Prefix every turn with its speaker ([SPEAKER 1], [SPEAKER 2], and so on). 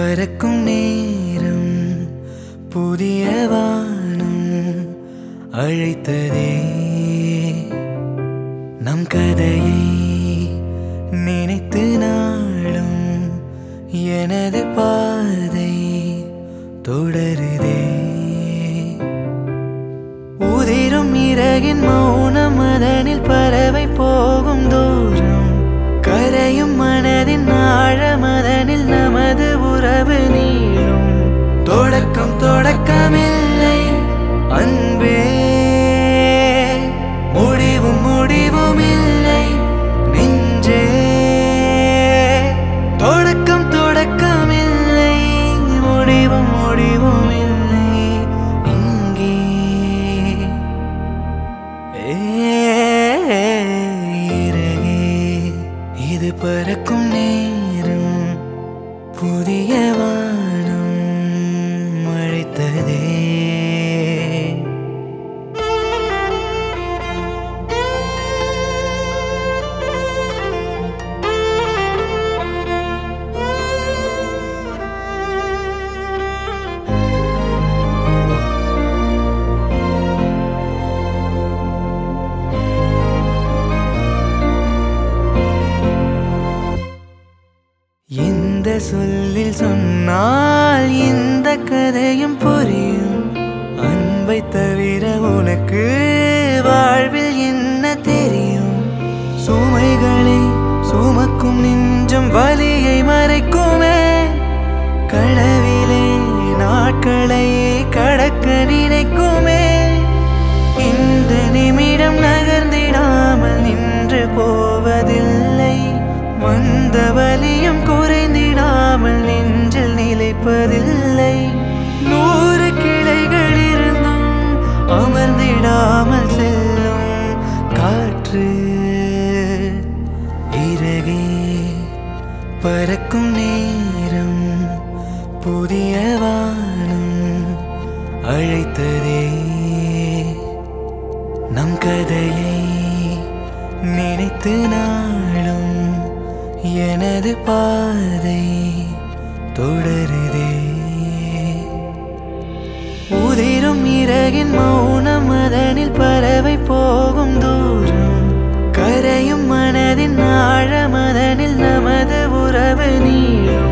[SPEAKER 1] பறக்கும் நேரம் புதிய வானம் அழைத்ததே நம் கதையை நினைத்து நாளும் எனது பாதை தொடருதே உதிரும் இறகின் மௌனம் அதனில் பறவை போகும் தூரம் கரையும் மனதின் ஆழம் அதனில் நமது உறவு நீளும் தொடக்கம் தொடக்கமில்லை அன்பே முடிவும் முடிவும் இல்லை நெஞ்சே தொடக்கம் தொடக்கமில்லை முடிவும் முடிவும் இல்லை இங்கே ஏறகே இது பறக்கும் நேரம் புதிய வானம் அழைத்ததே இந்த சொல்லில் சொன்னால் இந்த கதையும் புரியும் அன்பை தவிர உனக்கு வாழ்வில் என்ன தெரியும் சுமைகளை சுமக்கும் நெஞ்சம் வலியை மறைக்குமே கனவிலே நாட்களை கடக்க நினைக்குமே இந்த நிமிடம் நகர்ந்திடாமல் நின்று போவதில்லை வந்த வலியும் குறைந்திடாமல் நெஞ்சில் நிலைப்பதில்லை நூறு கிளைகள் இருந்தும் அமர்ந்திடாமல் செல்லும் காற்று இறகே பறக்கும் நேரம் புதிய வானம் அழைத்ததே நம் கதையை நினைத்து நாளும் எனது பாதை தொடருதே உதிரும் இறகின் மௌனம் அதனில் பறவை போகும் தூரம் கரையும் மனதின் ஆழம் அதனில் நமது உறவு நீளும்